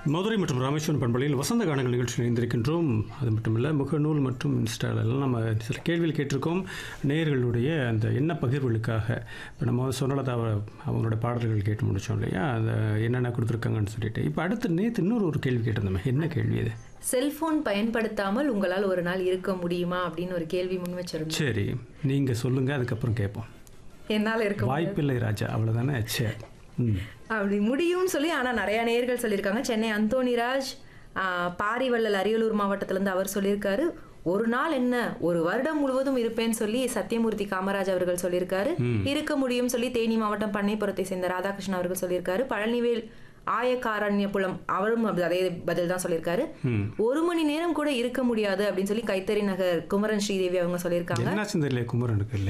மதுரை மற்றும் ராமேஸ்வரம் பண்பலையில் வசந்த கானங்கள் நிகழ்ச்சியில் இணைந்திருக்கின்றோம் அது மட்டுமில்ல முகநூல் மற்றும் இன்ஸ்டாலெல்லாம் நம்ம சில கேள்விகள் கேட்டிருக்கோம் நேயர்களுடைய அந்த எண்ண பகிர்வுகளுக்காக இப்போ நம்ம சொன்னலதா அவங்களோட பாடல்கள் கேட்டு முடித்தோம் இல்லையா அந்த என்னென்ன கொடுத்துருக்காங்கன்னு சொல்லிட்டு இப்போ அடுத்து நேற்று இன்னொரு ஒரு கேள்வி கேட்டிருந்தோமே என்ன கேள்வி இது செல்போன் பயன்படுத்தாமல் உங்களால் ஒரு நாள் இருக்க முடியுமா அப்படின்னு ஒரு கேள்வி முன் வச்சிருந்தோம் சரி நீங்கள் சொல்லுங்கள் அதுக்கப்புறம் கேட்போம் என்னால் இருக்க முடியாது. வாய்ப்பில்லை ராஜா அவ்வளோதானே சரி ம் அப்படி முடியும்னு சொல்லி ஆனால் நிறைய நேயர்கள் சொல்லியிருக்காங்க சென்னை அந்தோணிராஜ் ஆஹ், பாரிவள்ளல் அரியலூர் மாவட்டத்திலேருந்து அவர் சொல்லியிருக்காரு ஒரு நாள் என்ன ஒரு வருடம் முழுவதும் இருப்பேன்னு சொல்லி சத்யமூர்த்தி காமராஜ் அவர்கள் சொல்லியிருக்காரு இருக்க முடியும் சொல்லி தேனி மாவட்டம் பண்ணைப்புறத்தை சேர்ந்த ராதாகிருஷ்ணன் அவர்கள் சொல்லியிருக்காரு பழனிவேல் ஆயக்காரண்யபுலம் அவரும் அப்படி அதே பதில் தான் சொல்லியிருக்காரு ம் ஒரு மணி நேரம் கூட இருக்க முடியாது அப்படின்னு சொல்லி கைத்தறி நகர் குமரன் ஸ்ரீதேவி அவங்க சொல்லியிருக்காங்க என்னாச்சுன்னு தெரியல குமரனுக்கு